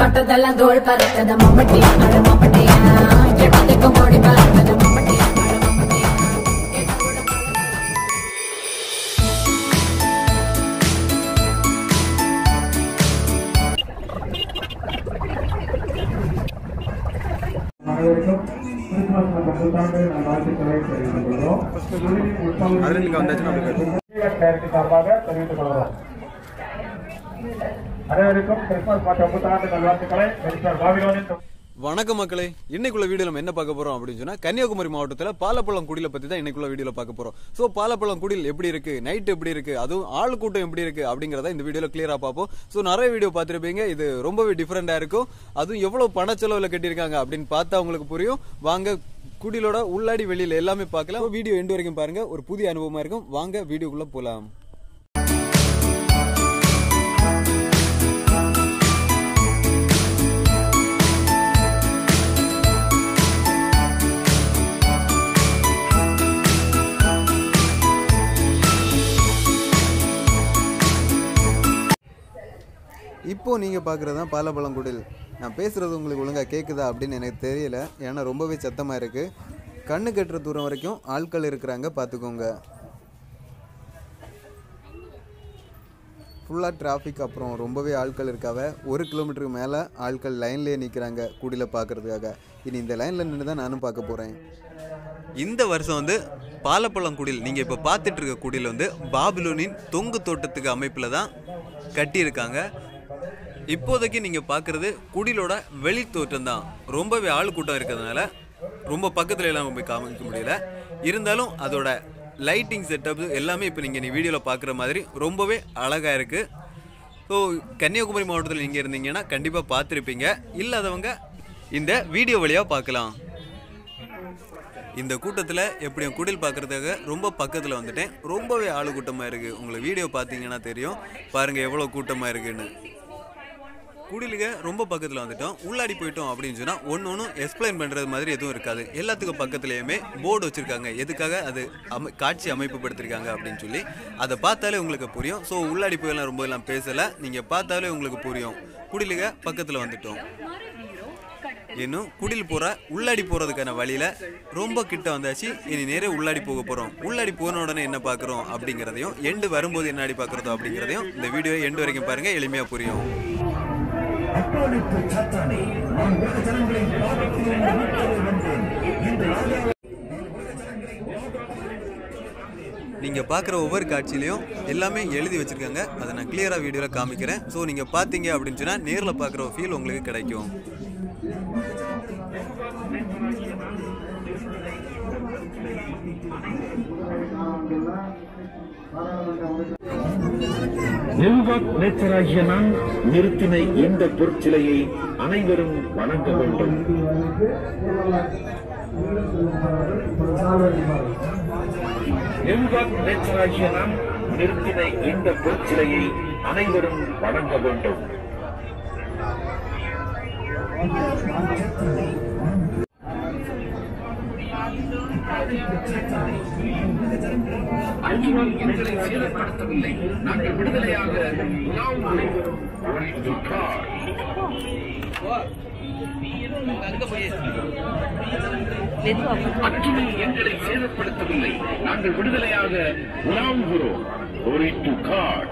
தொட்டதெல்லாம் தோல் பறக்கத மம்பட்டியா அட மம்பட்டியா எட்டத்துக்கும் ஓடி பறக்கத மம்பட்டியா அட மம்பட்டியா அனைவருக்கும் கிறிஸ்துமஸ் மற்றும் புத்தாண்டு நல்வாழ்த்துக்களை தெரிவித்துக் கொள்கிறோம் அதில் வந்தாச்சுன்னா அப்படி கேட்கும் டேரக்ட் சார்பாக தெரிவித்துக் கொள்கிறோம் அனைவருக்கும் கிறிஸ்துமஸ் மற்றும் புத்தாண்டு நல்வாழ்த்துக்களை மிஸ்டர் பாபிலோனின் வணக்கம் மக்களே இன்னைக்குள்ள வீடியோ நம்ம என்ன பார்க்க போறோம் அப்படின்னு சொன்னா கன்னியாகுமரி மாவட்டத்துல பாலப்பழம் குடியில பத்தி தான் இன்னைக்குள்ள வீடியோல பார்க்க போறோம் சோ பாலப்பழம் குடில் எப்படி இருக்கு நைட் எப்படி இருக்கு அதுவும் ஆள் கூட்டம் எப்படி இருக்கு அப்படிங்கறத இந்த வீடியோல கிளியரா பார்ப்போம் சோ நிறைய வீடியோ பார்த்திருப்பீங்க இது ரொம்பவே டிஃபரெண்டா இருக்கும் அதுவும் எவ்வளவு பணச்செலவுல கட்டியிருக்காங்க அப்படின்னு பார்த்தா உங்களுக்கு புரியும் வாங்க குடிலோட உள்ளாடி வெளியில எல்லாமே பார்க்கலாம் வீடியோ எண்டு வரைக்கும் பாருங்க ஒரு புதிய அனுபவமா இருக்கும் வாங்க வீடியோக்குள்ள போலாம் இப்போ நீங்க பாக்குறது தான் பாலப்பழம் குடில் நான் பேசுறது உங்களுக்கு ஒழுங்கா கேக்குதா அப்படின்னு எனக்கு தெரியல ஏன்னா ரொம்பவே சத்தமா இருக்கு கண்ணு கட்டுற தூரம் வரைக்கும் ஆட்கள் இருக்கிறாங்க பார்த்துக்கோங்க ஃபுல்லாக டிராஃபிக் அப்புறம் ரொம்பவே ஆட்கள் இருக்காவ ஒரு கிலோமீட்டருக்கு மேலே ஆட்கள் லைன்லேயே நிற்கிறாங்க குடியில் பார்க்கறதுக்காக இனி இந்த லைனில் நின்று தான் நானும் பார்க்க போகிறேன் இந்த வருஷம் வந்து பாலப்பழம் குடில் நீங்கள் இப்போ பார்த்துட்டு இருக்க குடில் வந்து பாபிலோனின் தொங்கு தோட்டத்துக்கு அமைப்பில் தான் கட்டியிருக்காங்க இப்போதைக்கு நீங்கள் பார்க்குறது குடிலோட வெளி தோற்றம் தான் ரொம்பவே ஆள் கூட்டம் இருக்கிறதுனால ரொம்ப பக்கத்துல எல்லாம் போய் காமிக்க முடியல இருந்தாலும் அதோட லைட்டிங் செட்டப் எல்லாமே இப்போ நீங்கள் நீ வீடியோவில் பார்க்குற மாதிரி ரொம்பவே அழகாக இருக்குது ஸோ கன்னியாகுமரி மாவட்டத்தில் நீங்கள் இருந்தீங்கன்னா கண்டிப்பாக பார்த்துருப்பீங்க இல்லாதவங்க இந்த வீடியோ வழியாக பார்க்கலாம் இந்த கூட்டத்தில் எப்படியும் குடில் பார்க்கறதுக்காக ரொம்ப பக்கத்தில் வந்துட்டேன் ரொம்பவே ஆளு கூட்டமாக இருக்குது உங்களுக்கு வீடியோ பார்த்தீங்கன்னா தெரியும் பாருங்கள் எவ்வளோ கூட்டமாக இருக்குன்னு குடிலுக்கு ரொம்ப பக்கத்தில் வந்துட்டோம் உள்ளாடி போயிட்டோம் அப்படின்னு சொன்னால் ஒன்று ஒன்றும் எக்ஸ்பிளைன் பண்ணுறது மாதிரி எதுவும் இருக்காது எல்லாத்துக்கும் பக்கத்துலேயுமே போர்டு வச்சுருக்காங்க எதுக்காக அது அமை காட்சி அமைப்பு படுத்திருக்காங்க அப்படின்னு சொல்லி அதை பார்த்தாலே உங்களுக்கு புரியும் ஸோ உள்ளாடி போயெல்லாம் ரொம்ப எல்லாம் பேசலை நீங்கள் பார்த்தாலே உங்களுக்கு புரியும் குடிலுக்கு பக்கத்தில் வந்துட்டோம் இன்னும் குடில் போற உள்ளாடி போறதுக்கான வழியில ரொம்ப கிட்ட வந்தாச்சு இனி நேரே உள்ளாடி போக போறோம் உள்ளாடி போன உடனே என்ன பாக்குறோம் அப்படிங்கறதையும் எண்டு வரும்போது என்ன அடி பாக்குறதோ அப்படிங்கறதையும் இந்த வீடியோ எண்டு வரைக்கும் பாருங்க எளிமையா புரியும் நீங்க பார்க்குற ஒவ்வொரு காட்சியிலையும் எல்லாமே எழுதி வச்சிருக்காங்க அதை நான் கிளியரா வீடியோல காமிக்கிறேன் ஸோ நீங்க பார்த்தீங்க அப்படின்னு சொன்னா நேர்ல பார்க்குற ஃபீல் உங்களுக்கு கிடைக்கும் நில்வாக் நேச்சராகிய நான் நிறுத்தின இந்த பொற்சிலையை அனைவரும் வணங்க வேண்டும் நில்வாக் நேச்சராகிய நான் நிறுத்தின இந்த பொற்சிலையை அனைவரும் வணங்க வேண்டும் அஞ்சுவால் எங்களை சேதப்படுத்தவில்லை நாங்கள் விடுதலையாக உலாவுகிறோம். Glory to God. அக்கினி எங்களை சேதப்படுத்தவில்லை நாங்கள் விடுதலையாக உலாவுகிறோம் Glory to God.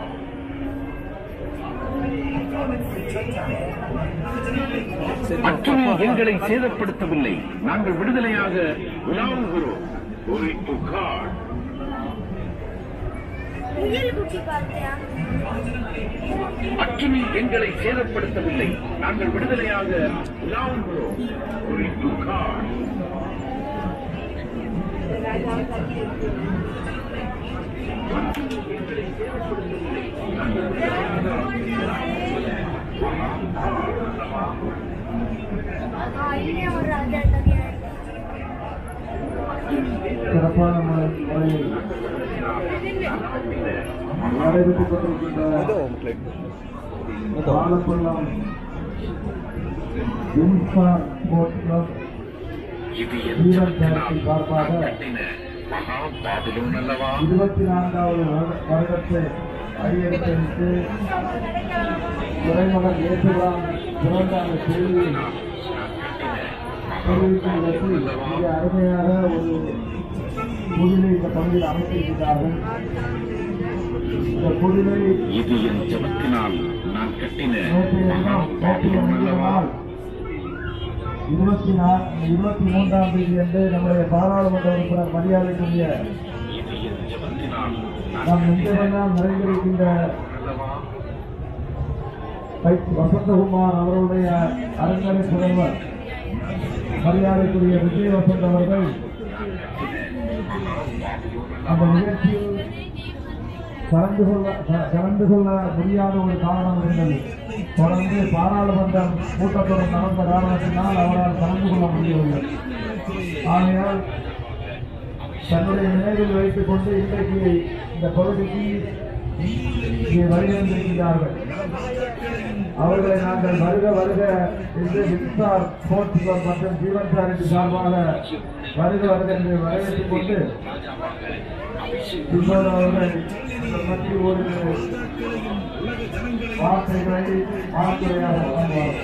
அக்கினி எங்களை சேதப்படுத்தவில்லை நாங்கள் விடுதலையாக உலாவுகிறோம் Glory to God. அக்கினி எங்களை சேதப்படுத்தவில்லை நாங்கள் விடுதலையாக உலாவுகிறோம் Glory to God. சிறப்பான முறை- முறையில் நடைபெற்றுக் கொண்டிருக்கின்ற பாலப்பள்ளம் இன்ஃபா ஸ்போர்ட்ஸ் கிளப் இது வீரர் தளத்தின் சார்பாக என்ன மகா பாபிலோன் அல்லவா இருபத்தி நான்காவது வருட- வருடத்தை அடியெடுத்து துறைமுகம் ஏற்றுலாம் பிறந்த அந்த செய்தியை தெரிவிக்கும் விதத்தில் மிக அருமையாக ஒரு புதிலை இந்த பகுதியில் அமைத்திருக்கிறார்கள் இந்த புதிலை இது என் ஜபத்தினால் நான் கட்டின நேற்றைய தினம் நேற்றைய முன்தினம் இருபத்தி நாலு இருபத்தி மூன்றாம் தேதி அன்று நம்முடைய பாராளுமன்ற உறுப்பினர் மரியாதைக்குரிய இது என் ஜபத்தினால் நம் நெஞ்சமெல்லாம் நிறைந்திருக்கின்ற வை- வசந்தகுமார் அவர்களுடைய அரண்மனை புதல்வர் மரியாதைக்குரிய விஜய் வசந்த் அவர்கள் அந்த நிகழ்ச்சியில் கலந்து கொள்ள க- கலந்து கொள்ள முடியாத ஒரு காரணம் இருந்தது தொடர்ந்து பாராளுமன்றம் கூட்டத்தொடர் நடந்த காரணத்தினால் அவரால் கலந்து கொள்ள முடியவில்லை ஆகையால் தன்னுடைய நினைவில் வைத்துக் கொண்டு இன்றைக்கு இந்த பகுதிக்கு இங்கே வருகின்றிருக்கிறார்கள் அவர்களை நாங்கள் வருக வருக என்று விக்டார் ஸ்போர்ட்ஸ் கிளப் மற்றும் ஜீவன் சாரிட்டி சார்பாக வருக வருக என்று வரவேற்றுக் கொண்டு இப்போது அவர்கள் இதை பற்றி ஒரு வார்த்தைகளை வார்த்தையாக வழங்குவார்கள்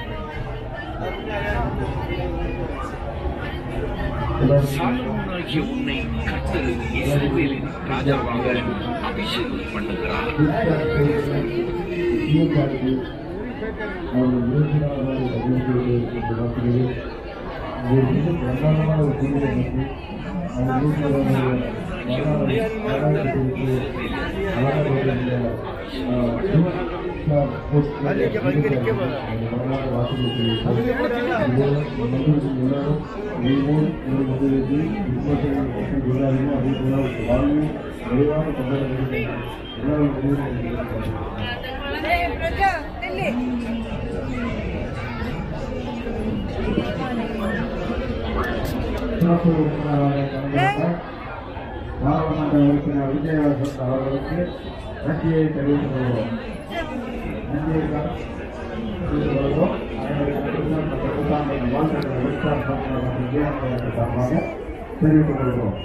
சாலமோனாகிய உன்னை கர்த்தர் இஸ்ரவேலின் ராஜாவாக அபிஷேகம் பண்ணுகிறார் சிறப்பு உறுப்பினராக கலந்து பாராளுமன்ற உறுப்பினர் விஜயவசந்த் அவர்களுக்கு நன்றியை தெரிவித்துக் கொள்வோம் நன்றியை தெரிவித்துக் கொள்வோம் வாழ்த்துக்களை உற்சாக சார்பாக தெரிவித்துக் கொள்கிறோம்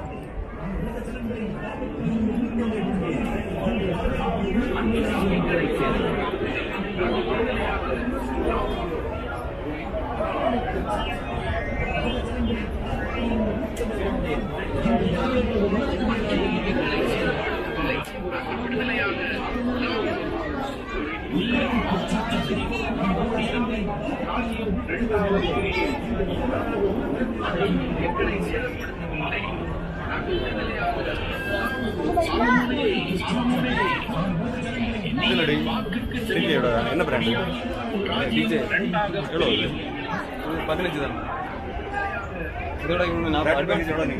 என்ன பிராண்டு டிஜே எவ்வளோ இது பதினஞ்சு தான் இதோட இவங்க நாற்பது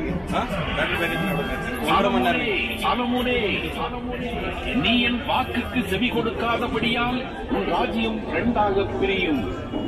ஒன்றரை மணி நேரம் சாலமோனே நீ என் வாக்குக்கு செவி கொடுக்காதபடியால் உன் ராஜ்யம் இரண்டாக பிரியும்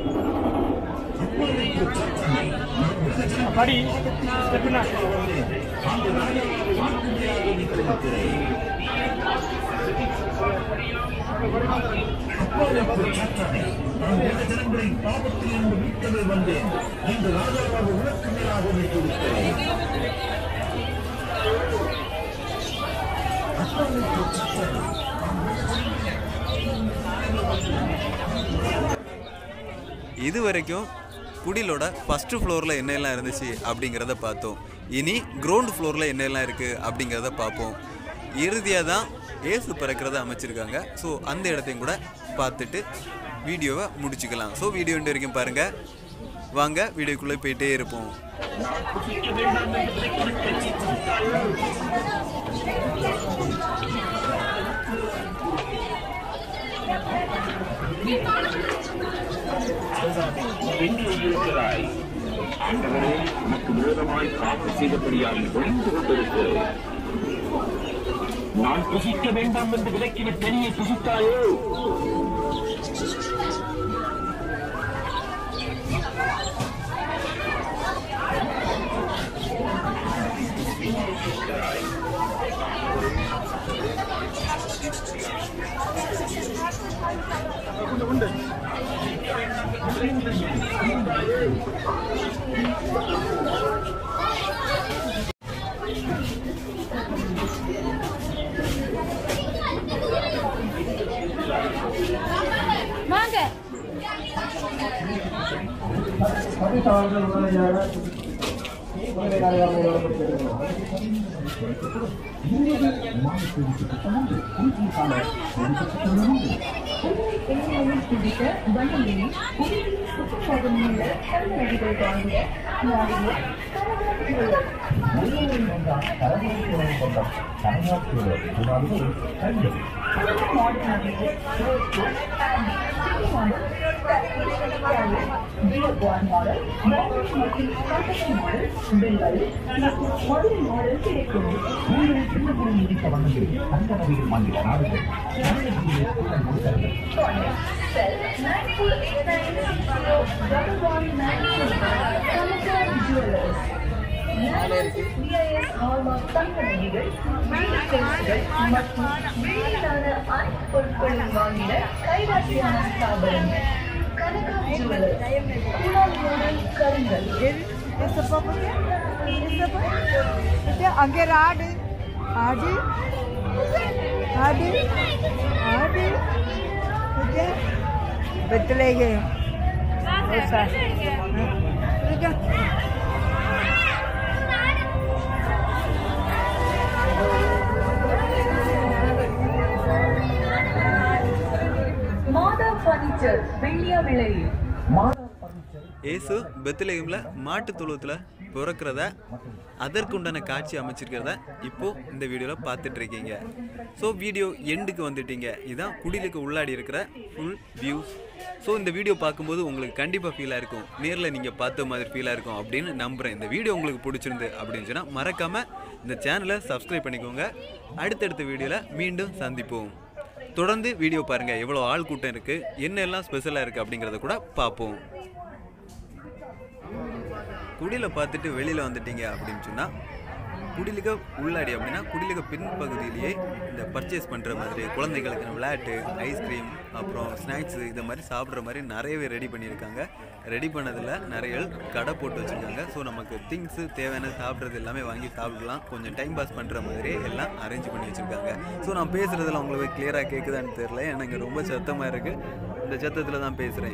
இது வரைக்கும் குடிலோட ஃபஸ்ட்டு ஃப்ளோரில் என்னெல்லாம் இருந்துச்சு அப்படிங்கிறத பார்த்தோம் இனி கிரவுண்ட் ஃப்ளோரில் என்னெல்லாம் இருக்குது அப்படிங்கிறத பார்ப்போம் இறுதியாக தான் ஏசு பிறக்கிறத அமைச்சிருக்காங்க ஸோ அந்த இடத்தையும் கூட பார்த்துட்டு வீடியோவை முடிச்சுக்கலாம் ஸோ வீடியோ இன்று வரைக்கும் பாருங்கள் வாங்க வீடியோக்குள்ளே போயிட்டே இருப்போம் எங்கே இருக்கிறாய் ஆண்டவரே உமக்கு விரோதமாய் காப்பு செய்தபடியால் ஒளிந்து கொண்டிருக்கிறேன் நான் புசிக்க வேண்டாம் என்று விலக்கின பெரிய புசித்தாயோ சதீஷ் அவர்கள் உடனடியாக முதலை நாயகர் விவரப்படுத்தியிருக்கிறார் எண்ணெயில் பிடித்த வண்டியில் உயிரில் சுற்றுலாவில் உள்ள கல்நடிகள் வாங்கிய நாடிய மாடல் கிடைக்கும் Cell 9489 Jewelers. CIS hallmark தங்க நகைகள், வெள்ளி கொலுசுகள் மற்றும் வெள்ளியிலான அனைத்து பொருட்களையும் வாங்கிட கைராசியான ஸ்தாபனம். கனகா Jewelers. குணால் மாடல் கருங்கல் அங்கே ஆடு ஆடு ஆடு ஆடு வெத்திலேயே மாதா பர்னிச்சர் வெள்ளியா விலையில் ஏசு பெத்லகேம்ல மாட்டு தொழுவத்தில் பிறக்கிறத அதற்குண்டான காட்சி அமைச்சிருக்கிறத இப்போ இந்த வீடியோவில் பார்த்துட்டு இருக்கீங்க ஸோ வீடியோ எண்டுக்கு வந்துட்டீங்க இதுதான் குடிலுக்கு உள்ளாடி இருக்கிற ஃபுல் வியூஸ் ஸோ இந்த வீடியோ பார்க்கும்போது உங்களுக்கு கண்டிப்பாக ஃபீலாக இருக்கும் நேரில் நீங்கள் பார்த்த மாதிரி ஃபீலாக இருக்கும் அப்படின்னு நம்புகிறேன் இந்த வீடியோ உங்களுக்கு பிடிச்சிருந்து அப்படின்னு சொன்னால் மறக்காமல் இந்த சேனலை சப்ஸ்கிரைப் பண்ணிக்கோங்க அடுத்தடுத்த வீடியோவில் மீண்டும் சந்திப்போம் தொடர்ந்து வீடியோ பாருங்கள் எவ்வளோ ஆள் கூட்டம் இருக்குது என்னெல்லாம் ஸ்பெஷலாக இருக்குது அப்படிங்கிறத கூட பார்ப்போம் குடியில பார்த்துட்டு வெளியில் வந்துட்டீங்க அப்படின்னு சொன்னால் குடிலுக்கு உள்ளாடி அப்படின்னா குடிலுக்கு பின்பகுதியிலேயே இந்த பர்ச்சேஸ் பண்ணுற மாதிரி குழந்தைகளுக்கு விளையாட்டு ஐஸ்கிரீம் அப்புறம் ஸ்நாக்ஸு இந்த மாதிரி சாப்பிட்ற மாதிரி நிறையவே ரெடி பண்ணியிருக்காங்க ரெடி பண்ணதில் நிறைய கடை போட்டு வச்சுருக்காங்க ஸோ நமக்கு திங்ஸு தேவையான சாப்பிட்றது எல்லாமே வாங்கி சாப்பிடலாம் கொஞ்சம் டைம் பாஸ் பண்ணுற மாதிரி எல்லாம் அரேஞ்ச் பண்ணி வச்சுருக்காங்க ஸோ நான் பேசுகிறதுல உங்களுக்கு கிளியராக கேட்குதான்னு தெரில ஏன்னா இங்கே ரொம்ப சத்தமாக இருக்குது இந்த சத்தத்தில் தான் பேசுகிறேன்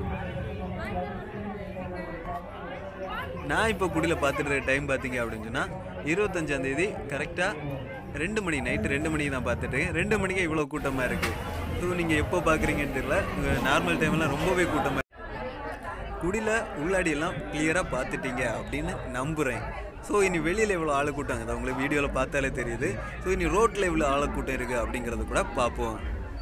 நான் இப்போ குடியில் பார்த்துட்டு இருக்க டைம் பார்த்தீங்க அப்படின்னு சொன்னால் இருபத்தஞ்சாம் தேதி கரெக்டாக ரெண்டு மணி நைட்டு ரெண்டு மணிக்கு நான் பார்த்துட்டு இருக்கேன். ரெண்டு மணிக்கு இவ்வளோ கூட்டமாக இருக்குது ஸோ நீங்கள் எப்போ பார்க்குறீங்கன்னு தெரியல நார்மல் டைம்லாம் ரொம்பவே கூட்டமாக குடியில் உள்ளாடியெல்லாம் கிளியராக பார்த்துட்டீங்க அப்படின்னு நம்புகிறேன் ஸோ இனி வெளியில் எவ்வளோ ஆளு கூட்டம் அதை உங்களுக்கு வீடியோவில் பார்த்தாலே தெரியுது ஸோ இனி ரோட்டில் எவ்வளோ ஆளு கூட்டம் இருக்குது அப்படிங்கிறத கூட பார்ப்போம்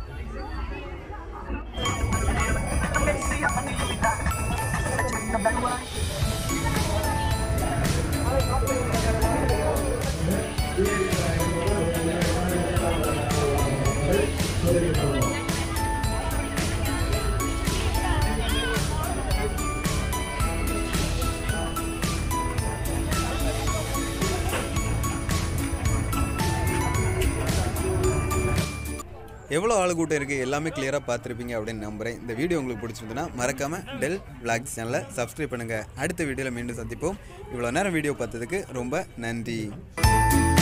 எவ்வளோ ஆளு கூட்டம் இருக்குது எல்லாமே கிளியராக பார்த்துருப்பீங்க அப்படின்னு நம்புகிறேன் இந்த வீடியோ உங்களுக்கு பிடிச்சிருந்துன்னா மறக்காமல் டெல் பிளாக்ஸ் சேனலை சப்ஸ்கிரைப் பண்ணுங்கள் அடுத்த வீடியோவில் மீண்டும் சந்திப்போம் இவ்வளோ நேரம் வீடியோ பார்த்ததுக்கு ரொம்ப நன்றி